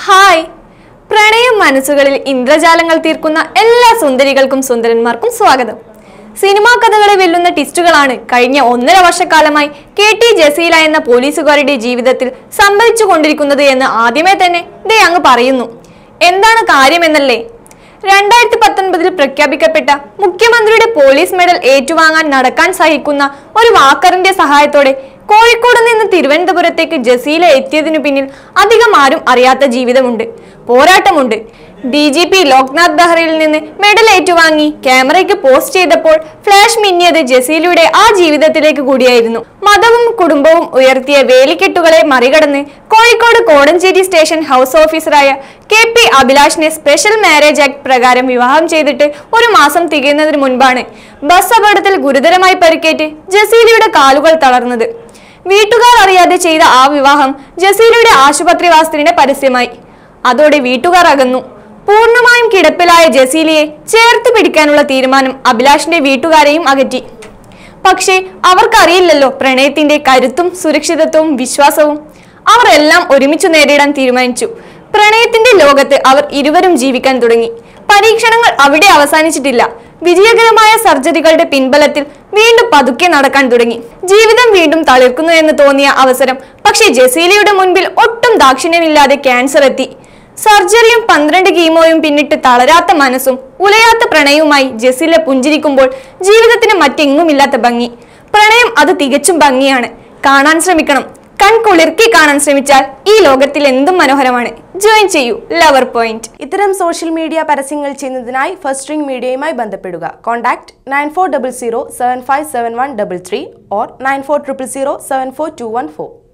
hi പ്രണയം മനസ്സുകളിൽ ഇന്ദ്രജാലങ്ങൾ തീർക്കുന്ന എല്ലാ സുന്ദരികൾക്കും സുന്ദരന്മാർക്കും സ്വാഗതം സിനിമാ കഥകളെ വെല്ലുന്ന ടിസ്റ്റുകളാണ് കഴിഞ്ഞ ഒന്നര വർഷക്കാലമായി കെ ടി ജസീല എന്ന പോലീസുകാരുടെ ജീവിതത്തിൽ സംഭവിച്ചു കൊണ്ടിരിക്കുന്നത് എന്ന് ആദ്യമേ തന്നെ ദേ അങ്ങ് പറയുന്നു എന്താണ് കാര്യമെന്നല്ലേ രണ്ടായിരത്തി പത്തൊൻപതിൽ പ്രഖ്യാപിക്കപ്പെട്ട മുഖ്യമന്ത്രിയുടെ പോലീസ് മെഡൽ ഏറ്റുവാങ്ങാൻ നടക്കാൻ സഹിക്കുന്ന ഒരു വാക്കറിന്റെ സഹായത്തോടെ കോഴിക്കോട് നിന്ന് തിരുവനന്തപുരത്തേക്ക് ജസീല എത്തിയതിനു പിന്നിൽ അധികം ആരും അറിയാത്ത ജീവിതമുണ്ട് പോരാട്ടമുണ്ട് ഡി ജി പി ലോക്നാഥ് ബെഹ്റയിൽ നിന്ന് മെഡൽ ഏറ്റുവാങ്ങി ക്യാമറയ്ക്ക് പോസ്റ്റ് ചെയ്തപ്പോൾ ഫ്ലാഷ് മിന്നിയത് ജസീലയുടെ ആ ജീവിതത്തിലേക്ക് കൂടിയായിരുന്നു മതവും കുടുംബവും ഉയർത്തിയ വേലിക്കെട്ടുകളെ മറികടന്ന് കോഴിക്കോട് കോടഞ്ചേരി സ്റ്റേഷൻ ഹൗസ് ഓഫീസറായ കെ പി അഭിലാഷിനെ സ്പെഷ്യൽ മാരേജ് ആക്ട് പ്രകാരം വിവാഹം ചെയ്തിട്ട് ഒരു മാസം തികയുന്നതിന് മുൻപാണ് ബസ് അപകടത്തിൽ ഗുരുതരമായി പരിക്കേറ്റ് ജസീലയുടെ കാലുകൾ തളർന്നത് വീട്ടുകാർ അറിയാതെ ചെയ്ത ആ വിവാഹം ജസീലയുടെ ആശുപത്രിവാസത്തിന്റെ പരസ്യമായി അതോടെ വീട്ടുകാർ അകന്നു പൂർണ്ണമായും കിടപ്പിലായ ജസീലയെ ചേർത്ത് പിടിക്കാനുള്ള തീരുമാനം അഭിലാഷിന്റെ വീട്ടുകാരെയും അകറ്റി പക്ഷേ അവർക്കറിയില്ലല്ലോ പ്രണയത്തിന്റെ കരുത്തും സുരക്ഷിതത്വവും വിശ്വാസവും അവർ എല്ലാം ഒരുമിച്ച് നേരിടാൻ തീരുമാനിച്ചു പ്രണയത്തിന്റെ ലോകത്ത് അവർ ഇരുവരും ജീവിക്കാൻ തുടങ്ങി പരീക്ഷണങ്ങൾ അവിടെ അവസാനിച്ചിട്ടില്ല വിജയകരമായ സർജറികളുടെ പിൻബലത്തിൽ വീണ്ടും പതുക്കെ നടക്കാൻ തുടങ്ങി ജീവിതം വീണ്ടും തളിർക്കുന്നു എന്ന് തോന്നിയ അവസരം പക്ഷേ ജസീലയുടെ മുൻപിൽ ഒട്ടും ദാക്ഷിണ്യമില്ലാതെ ക്യാൻസർ എത്തി സർജറിയും പന്ത്രണ്ട് കീമോയും പിന്നിട്ട് തളരാത്ത മനസ്സും ഉലയാത്ത പ്രണയവുമായി ജസീല പുഞ്ചിരിക്കുമ്പോൾ ജീവിതത്തിന് മറ്റെങ്ങുമില്ലാത്ത ഭംഗി പ്രണയം അത് തികച്ചും ഭംഗിയാണ് കാണാൻ ശ്രമിക്കണം കൺകുളിർക്കി കാണാൻ ശ്രമിച്ചാൽ ഈ ലോകത്തിൽ എന്തും മനോഹരമാണ് ജോയിൻ ചെയ്യൂ ലവർ പോയിന്റ് ഇത്തരം സോഷ്യൽ മീഡിയ പരസ്യങ്ങൾ ചെയ്യുന്നതിനായി ഫസ്റ്റ് റിംഗ് മീഡിയയുമായി ബന്ധപ്പെടുക contact nine four double zero seven five seven one double three or nine four triple zero seven four two one four